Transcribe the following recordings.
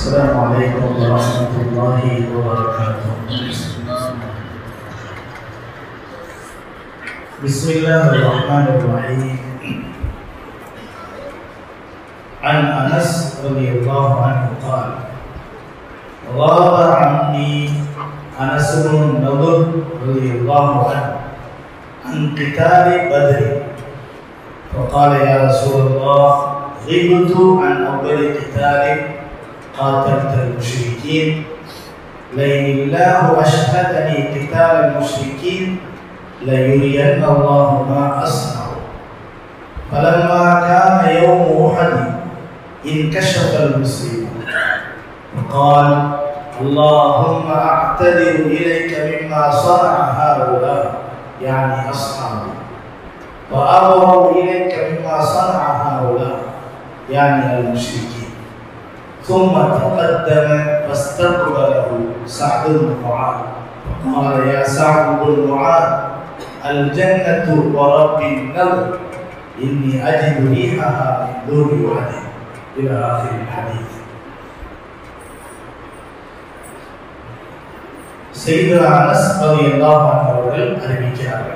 السلام عليكم ورحمة الله وبركاته بسم الله الرحمن الرحيم عن أنس رضي الله عنه قال غاب عني أنس بن النضر رضي الله عنه عن قتال بدر فقال يا رسول الله غبت عن أول قتال قاتلت المشركين لئن الله أشهدني قتال المشركين ليرين الله ما أصنع فلما كان يوم أحد انكشف المسلمون وقال اللهم أعتذر إليك مما صنع هؤلاء يعني أصحابي وأبرأ إليك مما صنع هؤلاء يعني المشركين ثم تقدم فاستقبله سعد بن معاذ وقال يا سعد بن معاذ الجنة ورب النذر إني أجد ريحها من دون وحد إلى آخر الحديث செய்த அனஸ் ரவி அல்லாஹ் அவர்கள் அறிவிக்கிறார்கள்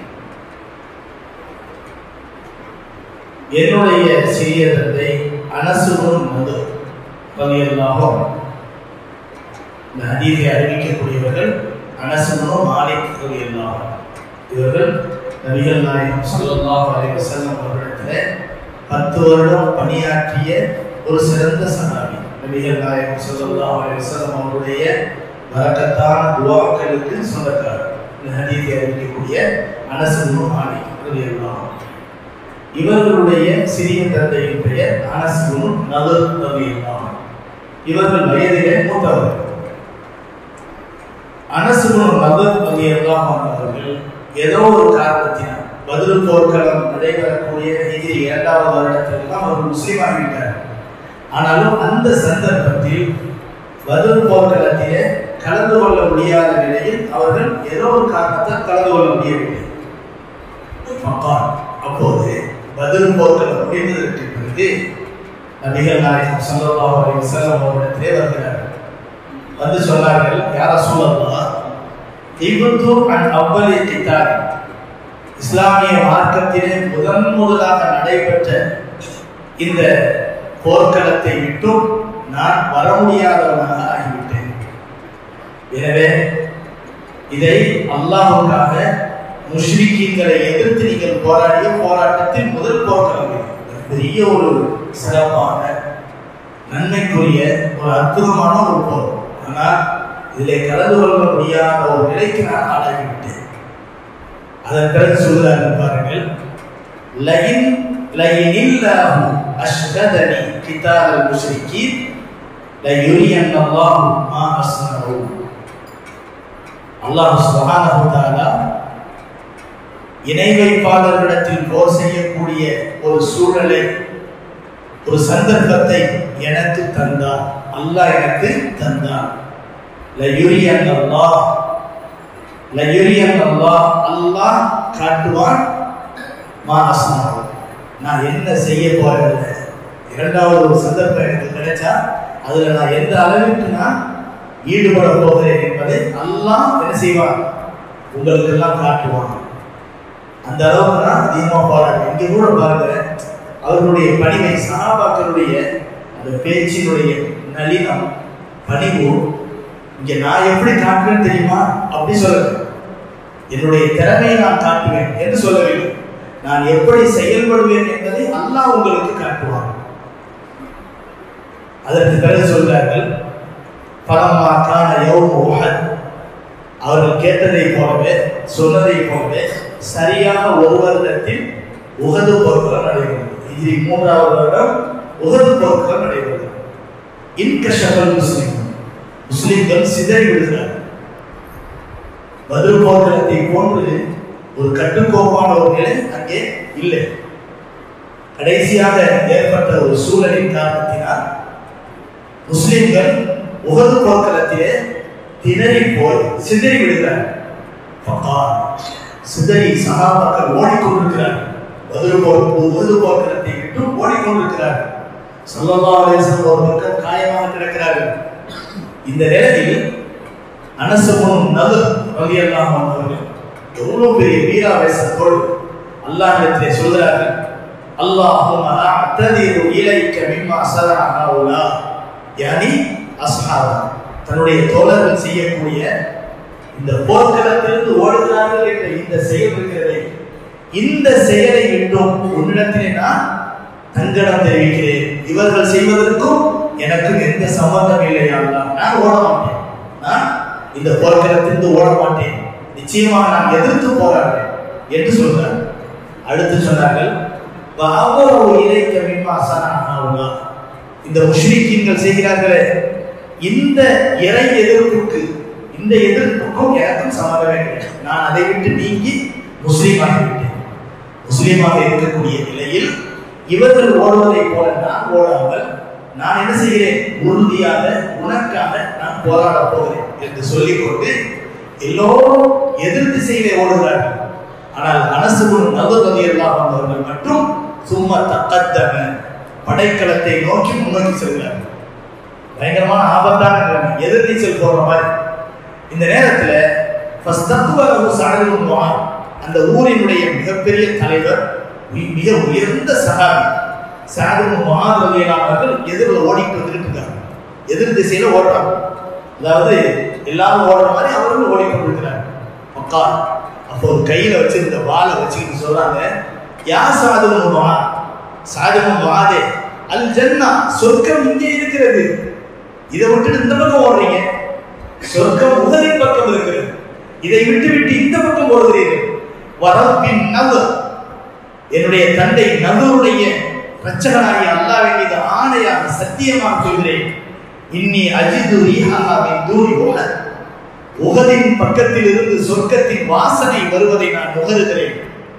என்னுடைய சிறிய தந்தை அனசுரும் மது ரவி அல்லாஹும் இந்த ஹதீஸை அறிவிக்கக்கூடியவர்கள் அனசுரும் மாலிக் ரவி அல்லாஹும் இவர்கள் நபிகள் நாயகம் ஸல்லல்லாஹு அலைஹி வஸல்லம் அவர்களிடத்தில் பத்து வருடம் பணியாற்றிய ஒரு சிறந்த சஹாபி நபிகள் நாயகம் ஸல்லல்லாஹு அலைஹி வஸல்லம் அவருடைய வரக்கத்தான துவாக்களுக்கு சொந்தக்காரர் இந்த ஹதீஸை அறிவிக்கக்கூடிய அனசுரு மாலிக் ரலியல்லாஹு இவர்களுடைய சிறிய தந்தையின் பெயர் அனசுரு நதர் ரலியல்லாஹு இவர்கள் வயதிலே மூத்தவர்கள் அனசுரு நதர் ரலியல்லாஹு அவர்கள் ஏதோ ஒரு காரணத்தினால் பதில் போர்க்களம் நடைபெறக்கூடிய ஹிஜ்ரி இரண்டாவது வருடத்திற்கெல்லாம் அவர் முஸ்லீம் ஆகிவிட்டார் ஆனாலும் அந்த சந்தர்ப்பத்தில் பதில் போர்க்களத்திலே கலந்து கொள்ள முடியாத நிலையில் அவர்கள் ஏதோ ஒரு காரணத்தால் கலந்து கொள்ள முடியவில்லை மக்கான் அப்போது பதில் போர்க்களம் முடிந்ததற்கு பிறகு நபிகள் நாயகம் ஸல்லல்லாஹு அலைஹி வஸல்லம் அவரிடத்திலே வருகிறார்கள் வந்து சொன்னார்கள் யார சொல்லலாம் இபுத்து அன் அவ்வளி கித்தார் இஸ்லாமிய மார்க்கத்திலே முதன் முதலாக நடைபெற்ற இந்த போர்க்களத்தை விட்டும் நான் வர முடியாதவனாக ஆகிவிட்டேன் எனவே இதை அல்லாஹுக்காக முஷ்ரிக்கீன்களை எதிர்த்து நீங்கள் போராடிய போராட்டத்தின் முதல் போர்க்களம் இது. இது பெரிய ஒரு சிறப்பான நன்மைக்குரிய ஒரு அற்புதமான ஒரு போர் ஆனால் இதில் கலந்து கொள்ள முடியாத ஒரு நிலைக்கு நான் ஆளாகிவிட்டேன் அதன் பிறகு சொல்கிறார்கள் பாருங்கள் லயின் லயினில்லாஹு அஷ்ஹதனி கிதால் முஷ்ரிக்கீன் லயுரியன் அல்லாஹு மா அஸ்னஹு அல்லாஹ் சுப்ஹானஹு தஆலா இணை வைப்பாளர்களிடத்தில் போர் செய்யக்கூடிய ஒரு சூழலை ஒரு சந்தர்ப்பத்தை எனக்கு தந்தார் அல்லாஹ் எனக்கு தந்தார் லயுரியன் அல்லாஹ் லயுரியன் அல்லாஹ் அல்லாஹ் காட்டுவான் மா அஸ்னாவு நான் என்ன செய்ய போறேன் இரண்டாவது ஒரு சந்தர்ப்பம் எனக்கு கிடைச்சா அதுல நான் எந்த அளவுக்கு நான் ஈடுபட போகிறேன் என்பதை அல்லாஹ் என்ன செய்வான் உங்களுக்கு எல்லாம் காட்டுவான் அந்த அளவுக்கு நான் அதிகமாக போராடுறேன் இங்க கூட பாருங்க அவர்களுடைய பணிவை சகாபாக்களுடைய அந்த பேச்சினுடைய நளினம் பணிவு இங்க நான் எப்படி காட்டுவேன் தெரியுமா அப்படி சொல்லல என்னுடைய திறமையை நான் காட்டுவேன் என்று சொல்லவில்லை நான் எப்படி செயல்படுவேன் என்பதை அல்லாஹ் உங்களுக்கு காட்டுவான் அதற்கு பிறகு சொல்றார்கள் பலமா காண யௌம் உஹத் அவர்கள் கேட்டதை போலவே சொன்னதை போலவே சரியான ஒரு வருடத்தில் உகது போர்க்களம் நடைபெறும் இது மூன்றாவது வருடம் உகது போர்க்களம் நடைபெறும் இன்கஷபல் முஸ்லிம் முஸ்லிம்கள் சிதறி விடுகிறார் பதில் போர்க்களத்தை போன்று ஒரு கட்டுக்கோப்பான ஒரு நிலை அங்கே இல்லை கடைசியாக ஏற்பட்ட ஒரு சூழலின் காரணத்தினால் முஸ்லிம்கள் உகது போர்க்களத்திலே திணறி போய் சிதறி விடுகிறார் ஃபகால். சிதறி சகாபாக்கள் ஓடிக்கொண்டிருக்கிறார் பதில் போர் உகது போர்க்களத்தை விட்டு ஓடிக்கொண்டிருக்கிறார் சல்லல்லாஹு அலைஹி வஸல்லம் ஒரு பக்கம் காயமாக கிடக்கிறார்கள் இந்த நிலையில் அனசமும் நது ரலியல்லாஹு அன்ஹு அவர்கள் எவ்வளவு பெரிய வீராவேசத்தோடு அல்லாஹ்விடத்திலே சொல்கிறார்கள் அல்லாஹும்ம அஅ்ததிரு இலைக்க மிம்மா சரஅ ஹவுலா யானி அஸ்ஹாபா தன்னுடைய தோழர்கள் செய்யக்கூடிய இந்த போர்க்களத்திலிருந்து ஓடுகிறார்கள் என்ற இந்த செயல் இருக்கிறதே இந்த செயலை விட்டும் உன்னிடத்திலே நான் தங்கடம் தெரிவிக்கிறேன் இவர்கள் செய்வதற்கும் எனக்கும் எந்த சம்பந்தம் இல்லையா நான் ஓட மாட்டேன் நான் இந்த போர்க்களத்திலிருந்து ஓட மாட்டேன் நிச்சயமாக நான் எதிர்த்து போராடுறேன் என்று சொல்றார் அடுத்து சொன்னார்கள் "வஅவ்வளவு இலைக்க மிம்மா சனஅஹுல்லா." இந்த முஷ்ரிக்கீன்கள் செய்கிறார்களே இந்த இறை எதிர்ப்புக்கு இந்த எதிர்ப்புக்கும் எனக்கும் சம்மதமே கிடையாது நான் அதை விட்டு நீங்கி முஸ்லீமாக விட்டேன் முஸ்லீமாக இருக்கக்கூடிய நிலையில் இவர்கள் ஓடுவதை போல நான் ஓடாமல் நான் என்ன செய்கிறேன் உறுதியாக உனக்காக நான் போராட போகிறேன் என்று சொல்லிக்கொண்டு எல்லோரும் எதிர் திசையிலே ஓடுகிறார்கள் ஆனால் அனசுகுன் நபர்வதி அவர்கள் மட்டும் சும்மா தக்கத்தம படைக்களத்தை நோக்கி முன்னோக்கி செல்கிறார்கள் பயங்கரமான ஆபத்தான நிலைமை எதிர்நீச்சல் போடுற மாதிரி இந்த நேரத்துல ஃபஸ்தத்துவலஹு சஅது பின் முஆத் அந்த ஊரினுடைய மிகப்பெரிய தலைவர் மி- மிக உயர்ந்த சகாபி சஅது பின் முஆத் ரலியல்லாஹு அவர்கள் எதிரில் ஓடிட்டு வந்துட்டு இருக்காங்க எதிர் திசையில ஓடுறாங்க அதாவது எல்லாரும் ஓடுற மாதிரி அவர்களும் ஓடிக்கொண்டிருக்கிறாங்க மக்கா அப்போ ஒரு கையில வச்சிருந்த வாளை வச்சுக்கிட்டு சொல்றாங்க யா சாது பின் முஆத் சாது பின் முஆதே அல் ஜன்னா சொர்க்கம் இங்கே இருக்கிறது இதை விட்டுட்டு இந்த பக்கம் ஓடுறீங்க சொர்க்கம் முதலின் பக்கம் இருக்கிறது இதை விட்டு விட்டு இந்த பக்கம் ஓடுகிறீர்கள் வரப்பின் நவு என்னுடைய தந்தை நவருடைய ரச்சகனாகிய அல்லாஹ்வின் மீது ஆணையாக சத்தியமாக சொல்கிறேன் இன்னி அஜிது ரீஹாஹா மின் தூரி உஹத் உகதின் பக்கத்தில் இருந்து சொர்க்கத்தின் வாசனை வருவதை நான் நுகருகிறேன்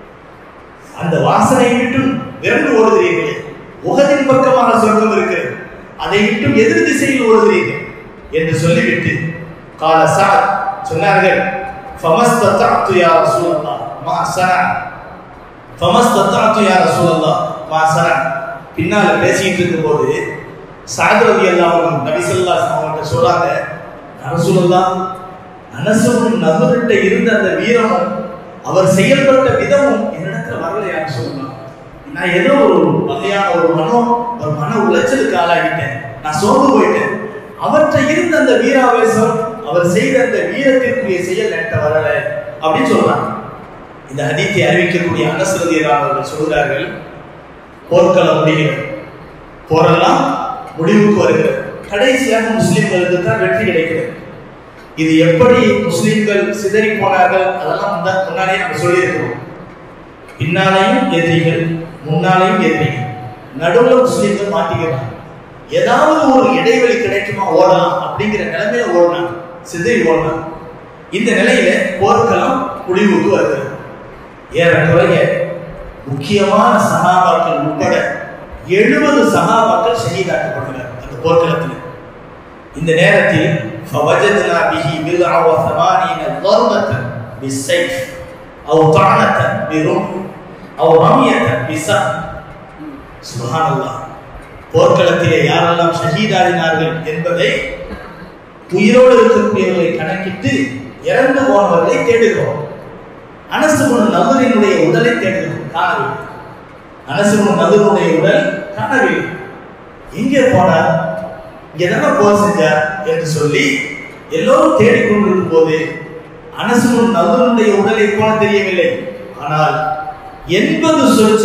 அந்த வாசனையை விட்டும் விரண்டு ஓடுகிறீர்களே உகதின் பக்கமாக சொர்க்கம் இருக்கிறது அதை விட்டும் எதிர் திசையில் ஓடுகிறீர்கள் என்று சொல்லிவிட்டு கால சாத் சொன்னார்கள் ஃபமஸ்தத்அத்து யா ரசூலல்லாஹ் மா சனா ஃபமஸ்தத்அத்து யா ரசூலல்லாஹ் மா சனா பின்னால பேசிட்டு இருக்கும்போது சாத் ரலியல்லாஹு அன்ஹு நபி ஸல்லல்லாஹு அலைஹி வஸல்லம் அவர்கிட்ட சொல்றாங்க யா ரசூலல்லாஹ் அனசுவின் நபர்கிட்ட இருந்த அந்த வீரமும் அவர் செயல்பட்ட விதமும் என்னிடத்துல வரலையான்னு சொல்லலாம் நான் ஏதோ ஒரு வகையான ஒரு மனம் ஒரு மன உளைச்சலுக்கு ஆளாகிட்டேன் நான் சோர்ந்து போயிட்டேன் அவர்கிட்ட இருந்த அந்த வீராவேசம் அவர் செய்த அந்த வீரத்திற்குரிய செயல் என்கிட்ட வரல அப்படின்னு சொல்றாங்க இந்த ஹதீத்தை அறிவிக்கக்கூடிய அனசரதியர் அவர்கள் சொல்கிறார்கள் போர்க்களம் முடிகிறது போரெல்லாம் முடிவுக்கு வருகிறது கடைசியாக முஸ்லிம்களுக்கு தான் வெற்றி கிடைக்கிறது இது எப்படி முஸ்லிம்கள் சிதறி போனார்கள் அதெல்லாம் முன்னா- முன்னாடியே நம்ம சொல்லியிருக்கிறோம் பின்னாலேயும் எதிரிகள் முன்னாலேயும் எதிரிகள் நடுவுல முஸ்லிம்கள் மாட்டிக்கிறாங்க ஏதாவது ஒரு இடைவெளி கிடைக்குமா ஓடலாம் அப்படிங்கிற நிலைமையில ஓடினாங்க சிதறி ஓடினாங்க இந்த நிலையில போர்க்களம் முடிவுக்கு வருகிறது ஏறக்குறைய முக்கியமான சகாபாக்கள் உட்பட எழுபது சகாபாக்கள் ஷஹீதாக்கப்பட்டனர் அந்த போர்க்களத்தில் இந்த நேரத்தில் فوجدنا به بضع وثمانين ضربة بالسيف أو طعنة برمح أو رمية بسهم سبحان الله போர்க்களத்திலே யாரெல்லாம் ஷஹீதாடினார்கள் என்பதை உயிரோடு இருக்கக்கூடியவர்களை கணக்கிட்டு இறந்து போனவர்களை தேடுகிறோம் அனசுகுண நபரினுடைய உடலை தேடுகிறோம் காணவில்லை அனசுகுண நபருடைய உடல் காணவில்லை எங்கே போனார் இங்கே தானே போர் செஞ்சார் என்று சொல்லி எல்லோரும் தேடிக்கொண்டிருக்கும் போது அனசுகுண நபருடைய உடலை போல தெரியவில்லை ஆனால் எண்பது சொச்ச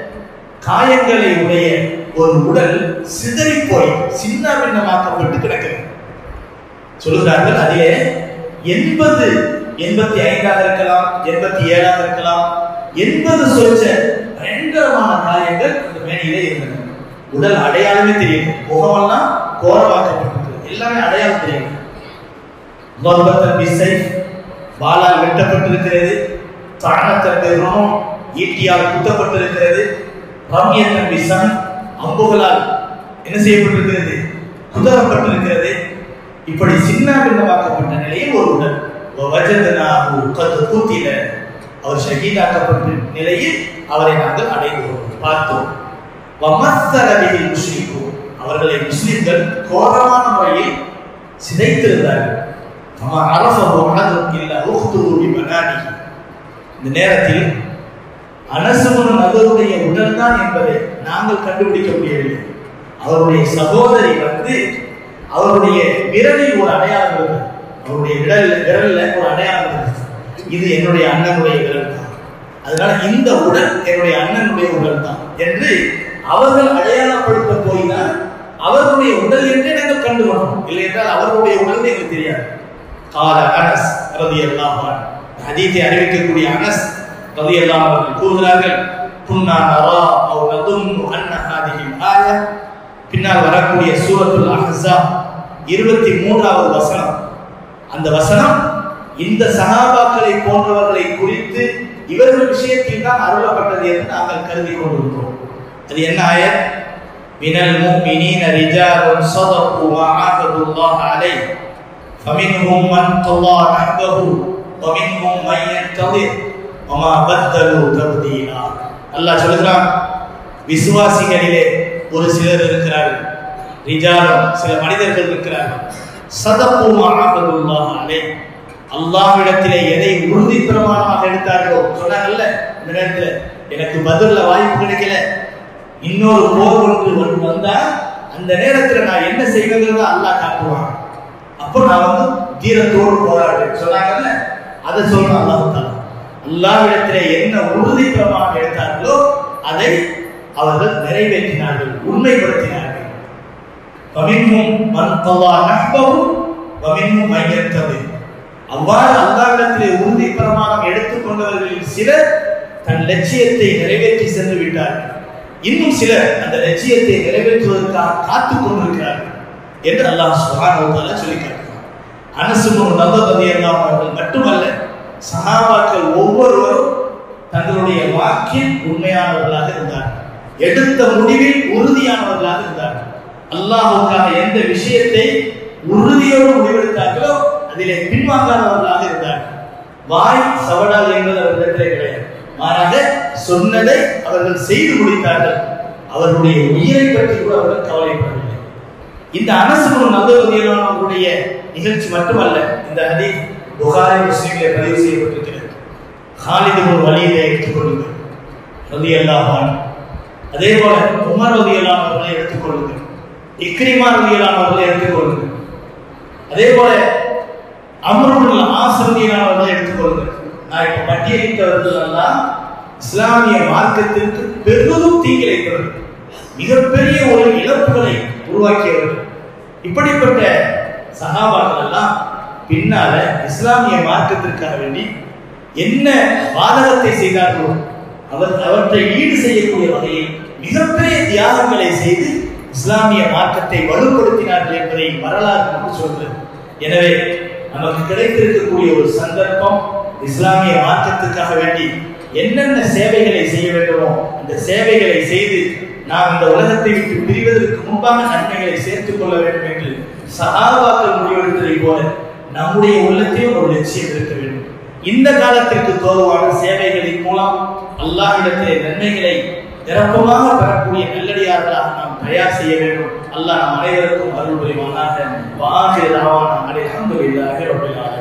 காயங்களை உடைய ஒரு உடல் சிதறி போய் சின்ன பின்னமாக்கப்பட்டு கிடக்கிறது சொல்லுகிறார்கள் அதிலே எண்பது எண்பத்தி ஐந்தாக இருக்கலாம் எண்பத்தி ஏழாக இருக்கலாம் எண்பது சொச்ச பயங்கரமான காயங்கள் அந்த மேனியிலே இருந்தன உடல் அடையாளமே தெரியும் முகமெல்லாம் கோரமாக்கப்பட்டிருக்கு எல்லாமே அடையாளம் தெரியும் பர்பத்தன் பிசை வாளால் வெட்டப்பட்டிருக்கிறது தானத்தன் பெருமம் ஈட்டியால் குத்தப்பட்டிருக்கிறது ரம்யத்தன் பிசன் அம்புகளால் என்ன செய்யப்பட்டிருக்கிறது குதரப்பட்டிருக்கிறது இப்படி சின்ன பின்னமாக்கப்பட்ட நிலையில் ஒரு உடல் வஜதனாஹு கத் குத்தில அவர் ஷஹீதாக்கப்பட்ட நிலையில் அவரை நாங்கள் அடைந்தோம் பார்த்தோம் வமஸ்தர பிஹி முஸ்லிகு அவர்களை முஸ்லிம்கள் கோரமான முறையில் சிதைத்திருந்தார்கள் அம்மா அரசு அனதும் இல்ல உஹ்துஹு பிபனானிஹி இந்த நேரத்தில் அனசுமன் நகருடைய உடல் தான் என்பதை நாங்கள் கண்டுபிடிக்க முடியவில்லை அவருடைய சகோதரி வந்து அவருடைய விரலில் ஒரு அடையாளம் இருந்தது அவருடைய விரல் விரல்ல ஒரு அடையாளம் இருந்தது இது என்னுடைய அண்ணனுடைய விரல் தான் அதனால இந்த உடல் என்னுடைய அண்ணனுடைய உடல் தான் என்று அவர்கள் அடையாளப்படுத்த போய் தான் அவர்களுடைய உடல் என்றே நாங்கள் கண்டுகொண்டோம் இல்லை என்றால் அவர்களுடைய உடல் எங்களுக்கு தெரியாது கால அனஸ் ரதி அல்லாஹ் ஹதீத்தை அறிவிக்கக்கூடிய அனஸ் ரதி அல்லாஹ் அவர்கள் கூறுகிறார்கள் குன்னா நரா அவ் நதுன்னு அன்ன ஹாதிஹி ஆயா பின்னால் வரக்கூடிய சூரத்துல் அஹ்ஸாப் இருபத்தி மூன்றாவது வசனம் அந்த வசனம் இந்த சகாபாக்களை போன்றவர்களை குறித்து இவர்கள் விஷயத்தில் தான் அருளப்பட்டது என்று நாங்கள் கருதி கொண்டிருக்கிறோம் அது என்ன ஆயத் மினல் முஃமினீன ரிஜாலுன் ஸதகு மா ஆஹதுல்லாஹ் அலைஹி فمنهم من قضى نحبه ومنهم من ينتظر وما بدلوا تبديلا அல்லாஹ் சொல்கிறான் விசுவாசிகளிலே ஒரு சிலர் இருக்கிறார்கள் ரிஜாலும் சில மனிதர்கள் இருக்கிறார்கள் சதப்பு மாஹதுல்லாஹ் அலை அல்லாஹ்விடத்திலே எதை உறுதி பிரமாணமாக எடுத்தார்களோ சொன்னாங்கல்ல இந்த நேரத்தில் எனக்கு பதில்ல வாய்ப்பு கிடைக்கல இன்னொரு போர் ஒன்று ஒன்று வந்தா அந்த நேரத்தில் நான் என்ன செய்வதுன்னு அல்லாஹ் காட்டுவான் அப்போ நான் வந்து தீரத்தோடு போராடுறேன் சொன்னாங்கல்ல அதை சொல்லணும் அல்லாஹ் தாலா அல்லாஹ்விடத்திலே என்ன உறுதி பிரமாணம் எடுத்தார்களோ அதை அவர்கள் நிறைவேற்றினார்கள் உண்மைப்படுத்தினார்கள் வமின்ஹும் மன் கல்லா நஹ்பஹு வமின்ஹும் மன் யர்ததி அவ்வாறு அல்லாஹ்விடத்திலே உறுதி பிரமாணம் எடுத்துக்கொண்டவர்களில் சிலர் தன் லட்சியத்தை நிறைவேற்றி சென்று விட்டார்கள் இன்னும் சிலர் அந்த லட்சியத்தை நிறைவேற்றுவதற்காக காத்துக் கொண்டிருக்கிறார்கள் என்று அல்லாஹ் சுப்ஹானஹு வ தஆலா சொல்லி காட்டுகிறார் அனஸ் இப்னு நதர் ரலியல்லாஹு அவர்கள் மட்டுமல்ல சஹாபாக்கள் ஒவ்வொருவரும் தங்களுடைய வாக்கில் உண்மையானவர்களாக இருந்தார்கள் எடுத்த முடிவில் உறுதியானவர்களாக இருந்தார்கள் அல்லாஹுக்காக எந்த விஷயத்தை உறுதியோடு முடிவெடுத்தார்களோ அதிலே பின்வாங்காதவர்களாக இருந்தார்கள் வாய் சவடால் என்பது அவர்களிடத்திலே கிடையாது மாறாக சொன்னதை அவர்கள் செய்து முடித்தார்கள் அவர்களுடைய உயிரை பற்றி கூட அவர்கள் கவலைப்படவில்லை இந்த அனசுகுரு நல்லவர்களுடைய நிகழ்ச்சி மட்டுமல்ல இந்த ஹதீஸ் புகாரி முஸ்லீமிலே பதிவு செய்யப்பட்டிருக்கிறது ஹாலிது ஒரு வழியிலே எடுத்துக்கொள்ளுங்கள் ரதி அல்லாஹான் அதே போல உமர் ரதி அல்லாம் அவர்களை எடுத்துக்கொள்ளுங்கள் இக்ரிமா ரதி அல்லாம் அவர்களை எடுத்துக்கொள்ளுங்கள் அதே போல அமருல் ஆசிரியர் அவர்களை எடுத்துக்கொள்ளுங்கள் நான் இப்ப பட்டியலிட்டவர்கள் எல்லாம் இஸ்லாமிய மார்க்கத்திற்கு பெரிதும் தீங்கிழைத்தவர்கள் மிகப்பெரிய ஒரு இழப்புகளை உருவாக்கியவர்கள் இப்படிப்பட்ட சகாபாக்கள் எல்லாம் பின்னால இஸ்லாமிய மார்க்கத்திற்காக வேண்டி என்ன பாதகத்தை செய்தார்களோ அவர் அவற்றை ஈடு செய்யக்கூடிய வகையில் மிகப்பெரிய தியாகங்களை செய்து இஸ்லாமிய மார்க்கத்தை வலுப்படுத்தினார்கள் என்பதை வரலாறு நமக்கு சொல்கிறது எனவே நமக்கு கிடைத்திருக்கக்கூடிய ஒரு சந்தர்ப்பம் இஸ்லாமிய மார்க்கத்துக்காக வேண்டி என்னென்ன சேவைகளை செய்ய வேண்டுமோ அந்த சேவைகளை செய்து நாம் இந்த உலகத்தை விட்டு பிரிவதற்கு முன்பாக நன்மைகளை சேர்த்துக் கொள்ள வேண்டும் என்று சகாபாக்கள் முடிவெடுத்ததை போல நம்முடைய உள்ளத்தையும் ஒரு லட்சியம் இருக்க வேண்டும் இந்த காலத்திற்கு தோதுவான சேவைகளின் மூலம் அல்லாஹ்விடத்திலே நன்மைகளை நிரப்பமாக பெறக்கூடிய நல்லடியார்களாக நாம் தயார் செய்ய வேண்டும் அல்லாஹ் நம் அனைவருக்கும் அருள் புரிவானாக வாகிர தாவான அலைஹம்துலில்லாஹி ரப்பில் ஆலமீன்